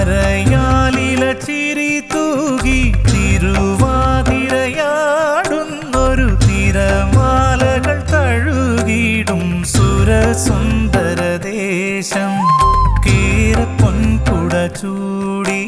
അരയാലില ചിരി തൂകി തിരുവാതിരയാടുന്നൊരു തിരമാലകൾ തഴുകിടും സുരസുന്ദരദേശം കേരപ്പൊൻകുട ചൂടി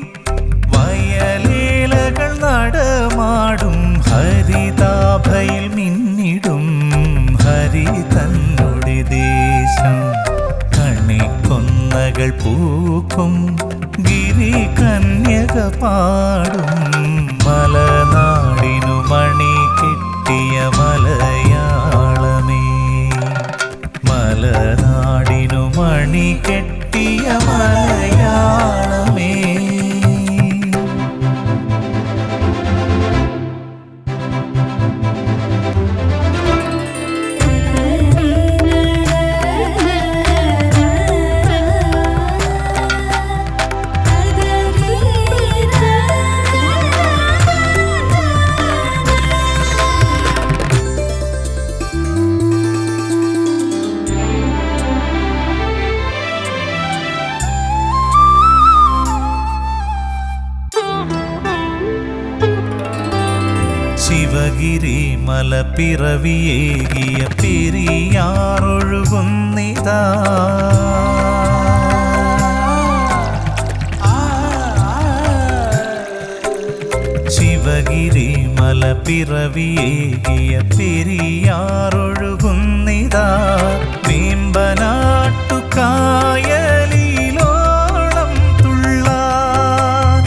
വയലേലകൾ നടമാടും ഹരിതാഭയിൽ മിന്നിടും ഹരി തന്നുടെ ദേശം കണിക്കൊന്നകൾ പൂക്കും ഗിരി കന്യക പാടും മലനാടിനു മണി കെട്ടിയ മലയാളമേ മലനാടിനു മണി കെട്ടിയ മലയാളമേ ശിവഗിരി മല പിറവിയേകിയ പെരിയാറൊഴുകുന്നിതാ ശിവഗിരി മല പിറവിയേകിയ പെരിയാറൊഴുകുന്നിതാ വീമ്പനാട്ടു കായലിലോളം തുള്ളാൻ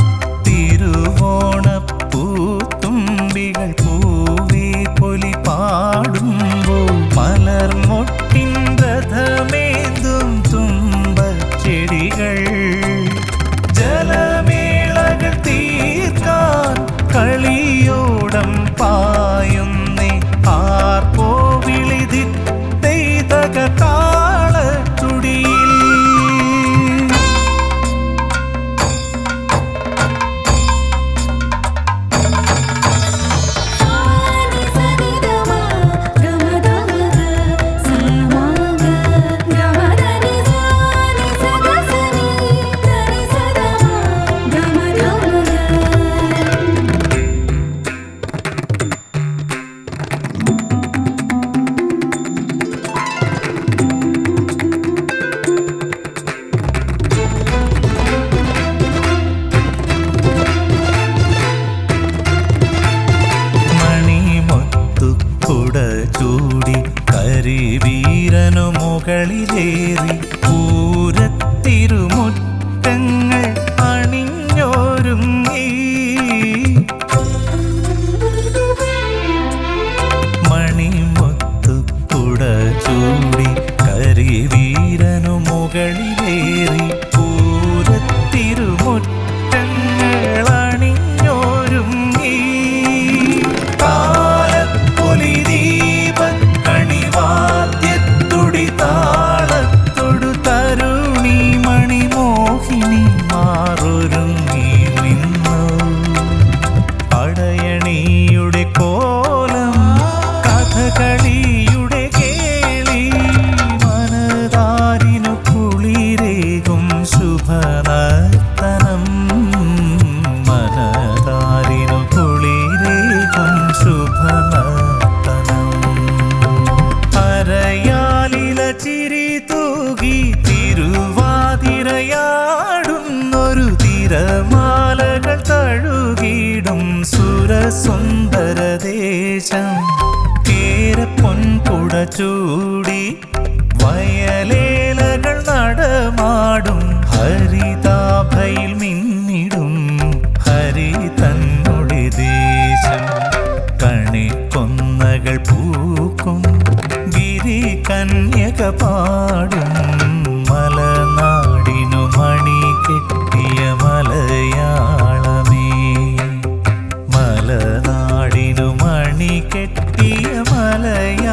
തിരുവോണപ്പൂത്തുമ്പികൾ പൂവേ പൊലി പാടുമ്പോൾ മലർമൊട്ടിൻ രഥമേന്തും തുമ്പച്ചെടികൾ ജലമേളകൾ തീർക്കാൻ കളിയോടം പായുന്നേ ആർപ്പോ വിളിതിത്തക കാളത്തുടിയിൽ മണിമൊത്തു കുട ചൂടി കരിവീരനു മുകളിലേറി പൂരത്തിരുമുറ്റങ്ങൾ അണിഞ്ഞോരുങ്ങി മണിമൊത്തു കുട ചൂടി കരിവീരനു മുകളിലേറി പൂരത്തിരുമുറ്റങ്ങൾ അണിഞ്ഞോരുങ്ങി താലപ്പൊലി ദീപക്കണിവാദ്യത്തുടി താളത്തൊടു തരുണി മണിമോഹിനി മാറൊരുങ്ങി നിന്നു പടയണിയുടെ കോലം കഥകളിയുടെ കേളി മനതാരിനു കുളിരേകും ശുഭനർത്തനം മനതാരിനു കുളിരേകും ശുഭനർത്തനം അരയാലില ചിരി തൂകി തിരുവാതിരയാടുന്നൊരു തിരമാലകൾ തഴുകിടും സുരസുന്ദരദേശം കേരപ്പൊൻകുട ചൂടി വയലേലകൾ നടമാടും ഹരിതാഭയിൽ മിന്നിടും ഹരി തന്നുടെ ദേശം കണിക്കൊന്നകൾ പൂക്കും ഗിരി കന്യക പാടും മലനാടിനു മണി കെട്ടിയ മലയാളമേ മലനാടിനു മണി കെട്ടിയ മലയാളമേ